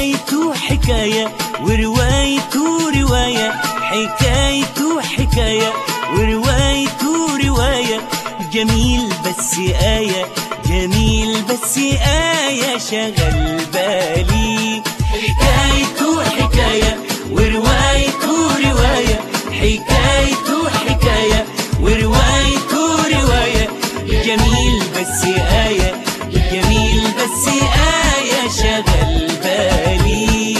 حكايته حكاية وروايته رواية حكايته حكاية وروايته رواية جميل بس آية جميل بس آية شغل بالي حكايته حكاية وروايته رواية حكايته حكاية وروايته رواية جميل بس آية جميل بس آية شغل بالي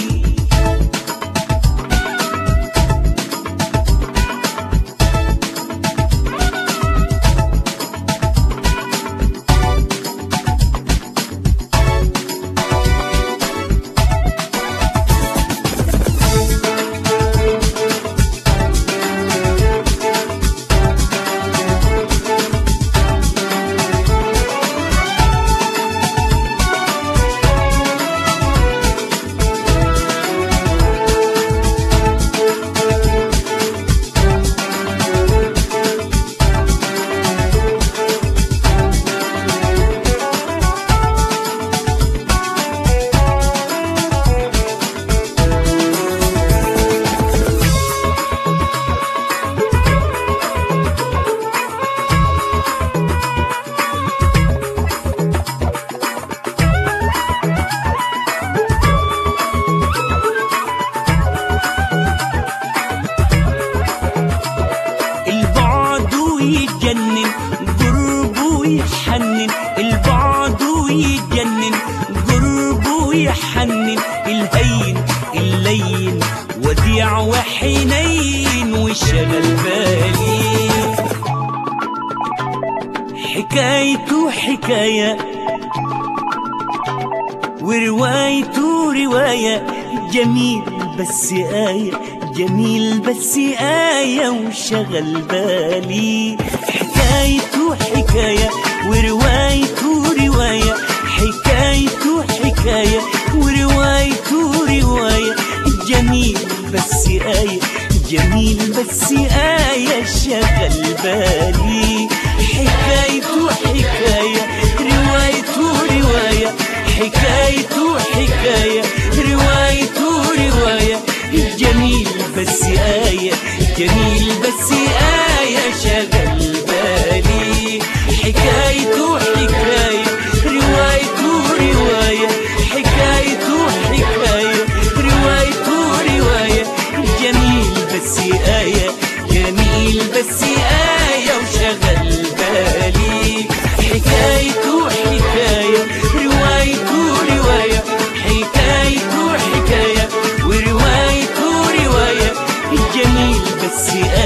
البعد ويتجنن قرب ويحنن البعد ويتجنن قرب ويحنن الهين اللين وديع وحنين وشغل بالي حكايته حكايه وروايته رواية جميل بس آية جميل بس آية وشغل بالي حكايته حكاية وروايته رواية حكايته حكاية وروايته رواية جميل بس آية جميل بس آية شغل بالي حكايته حكاية روايته رواية حكايته حكاية روايته رواية جميل بس آية جميل بس آية شغل بالي حكايته حكاية روايته رواية حكايته حكاية روايته رواية جميل بس آية جميل بس آية وشغل بالي حكايته حكاية روايته رواية حكايته حكاية وروايته رواية جميل بس